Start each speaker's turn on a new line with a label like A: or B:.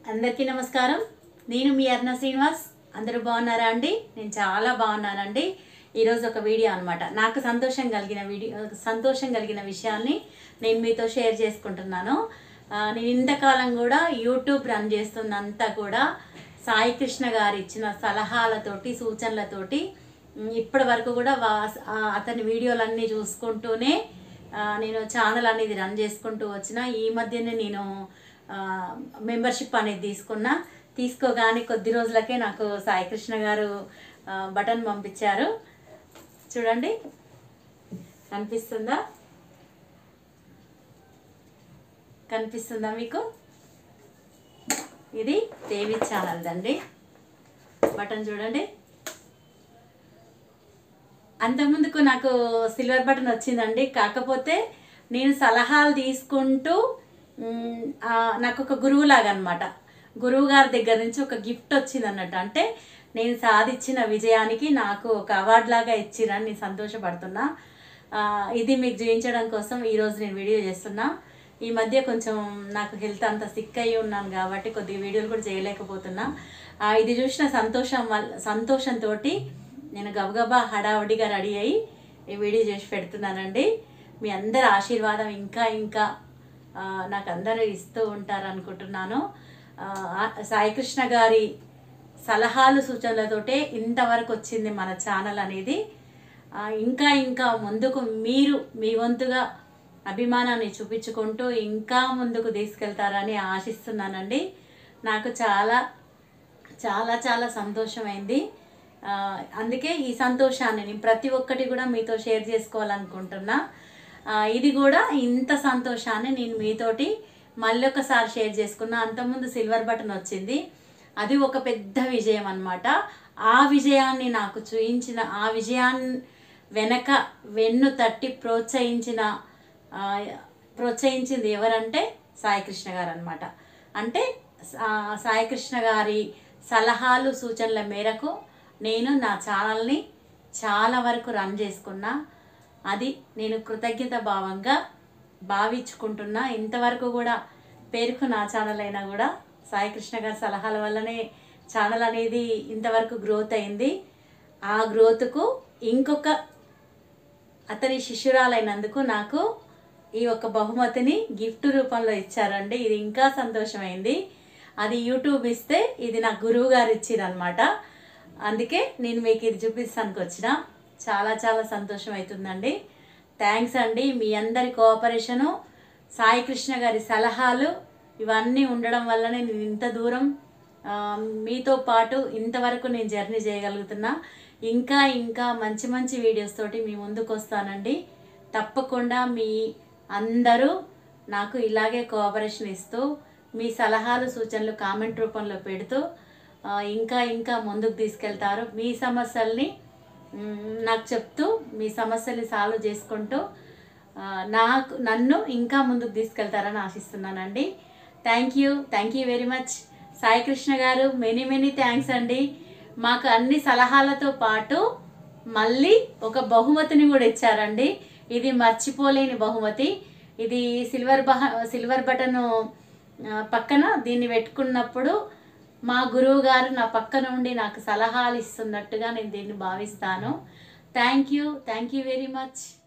A: అందరికీ నమస్కారం నేను మీ అర్ణ శ్రీనివాస్ అందరూ బాగున్నారా అండి నేను చాలా బాగున్నానండి ఈరోజు ఒక వీడియో అనమాట నాకు సంతోషం కలిగిన వీడియో సంతోషం కలిగిన విషయాన్ని నేను మీతో షేర్ చేసుకుంటున్నాను ఆ, నేను ఇంతకాలం కూడా యూట్యూబ్ రన్ చేస్తున్నంతా కూడా సాయి కృష్ణ గారు ఇచ్చిన సలహాలతోటి సూచనలతోటి ఉమ్, ఇప్పటి వరకు కూడా వా ఆ, అతని వీడియోలన్నీ చూసుకుంటూనే ఆ, నేను ఛానల్ అనేది రన్ చేసుకుంటూ వచ్చిన ఈ మధ్యనే నేను మెంబర్షిప్ అనేది తీసుకున్నా తీసుకోగానే కొద్ది రోజులకే నాకు సాయి కృష్ణ గారు ఆ, బటన్ పంపించారు చూడండి కనిపిస్తుందా కనిపిస్తుందా మీకు ఇది దేవి ఛానల్ దండి బటన్ చూడండి అంతకుముందుకు నాకు సిల్వర్ బటన్ వచ్చిందండి కాకపోతే నేను సలహాలు తీసుకుంటూ మ్, ఆ, నాకు ఒక గురువులాగా అనమాట గురువు గారి దగ్గర నుంచి ఒక గిఫ్ట్ వచ్చింది అన్నట్టు అంటే నేను సాధించిన విజయానికి నాకు ఒక అవార్డు లాగా ఇచ్చిరని నేను సంతోషపడుతున్నా ఆ, ఇది మీకు చూపించడం కోసం ఈరోజు నేను వీడియో చేస్తున్నా ఈ మధ్య కొంచెం నాకు హెల్త్ అంత సిక్ అయ్యి ఉన్నాను కాబట్టి కొద్దిగా వీడియోలు కూడా చేయలేకపోతున్నా ఆ, ఇది చూసిన సంతోషం వల్ల సంతోషంతో నేను గబగబా హడావుడిగా రెడీ అయ్యి ఈ వీడియో చేసి పెడుతున్నానండి మీ అందరి ఆశీర్వాదం ఇంకా ఇంకా ఆ, నాకు అందరూ ఇస్తూ ఉంటారు అనుకుంటున్నాను ఆ, సాయికృష్ణ గారి సలహాలు సూచనలతోటే ఇంతవరకు వచ్చింది మన ఛానల్ అనేది ఆ, ఇంకా ఇంకా ముందుకు మీరు మీ వంతుగా అభిమానాన్ని చూపించుకుంటూ ఇంకా ముందుకు తీసుకెళ్తారని ఆశిస్తున్నానండి నాకు చాలా చాలా చాలా సంతోషమైంది ఆ, అందుకే ఈ సంతోషాన్ని నేను ప్రతి ఒక్కటి కూడా మీతో షేర్ చేసుకోవాలనుకుంటున్నా ఆ, ఇది కూడా ఇంత సంతోషాన్ని నేను మీతోటి మళ్ళీ ఒకసారి షేర్ చేసుకున్నా అంతకుముందు సిల్వర్ బటన్ వచ్చింది అది ఒక పెద్ద విజయం అన్నమాట ఆ విజయాన్ని నాకు చూయించిన ఆ విజయాన్ని వెనక వెన్ను తట్టి ప్రోత్సహించిన ఆ, ప్రోత్సహించింది ఎవరంటే సాయికృష్ణ గారు అనమాట అంటే సా- సాయికృష్ణ గారి సలహాలు సూచనల మేరకు నేను నా ఛానల్ని చాలా వరకు రన్ చేసుకున్నా అది నేను కృతజ్ఞత భావంగా భావించుకుంటున్నా ఇంతవరకు కూడా పేరుకు నా ఛానల్ అయినా కూడా సాయికృష్ణ గారి సలహాల వల్లనే ఛానల్ అనేది ఇంతవరకు గ్రోత్ అయింది ఆ గ్రోత్కు ఇంకొక అతని శిష్యురాలైనందుకు నాకు ఈ యొక్క బహుమతిని గిఫ్ట్ రూపంలో ఇచ్చారండి ఇది ఇంకా సంతోషమైంది అది యూట్యూబ్ ఇస్తే ఇది నా గురువు గారు ఇచ్చిరనమాట అందుకే నేను మీకు ఇది చూపిస్తానికి వచ్చిన చాలా చాలా సంతోషం అవుతుందండి థ్యాంక్స్ అండి మీ అందరి కోఆపరేషను సాయి కృష్ణ గారి సలహాలు ఇవన్నీ ఉండడం వల్లనే నేను ఇంత దూరం ఆ, మీతో పాటు ఇంతవరకు నేను జర్నీ చేయగలుగుతున్నా ఇంకా ఇంకా మంచి మంచి వీడియోస్ తోటి మీ ముందుకు వస్తానండి తప్పకుండా మీ అందరూ నాకు ఇలాగే కోఆపరేషన్ ఇస్తూ మీ సలహాలు సూచనలు కామెంట్ రూపంలో పెడుతూ ఆ, ఇంకా ఇంకా ముందుకు తీసుకెళ్తారు మీ సమస్యల్ని మ్, నాకు చెప్తూ మీ సమస్యల్ని సాల్వ్ చేసుకుంటూ ఆ, నాకు నన్ను ఇంకా ముందుకు తీసుకెళ్తారని ఆశిస్తున్నానండి thank you thank you very much Sai Krishna గారు మెనీ మెనీ థ్యాంక్స్ అండి మాకు అన్ని సలహాలతో పాటు మళ్ళీ ఒక బహుమతిని కూడా ఇచ్చారండి ఇది మర్చిపోలేని బహుమతి ఇది సిల్వర్ బహ సిల్వర్ బటన్ పక్కన దీన్ని పెట్టుకున్నప్పుడు మా గురువు గారు నా పక్కన ఉండి నాకు సలహాలు ఇస్తున్నట్టుగా నేను దీన్ని భావిస్తాను thank you thank you very much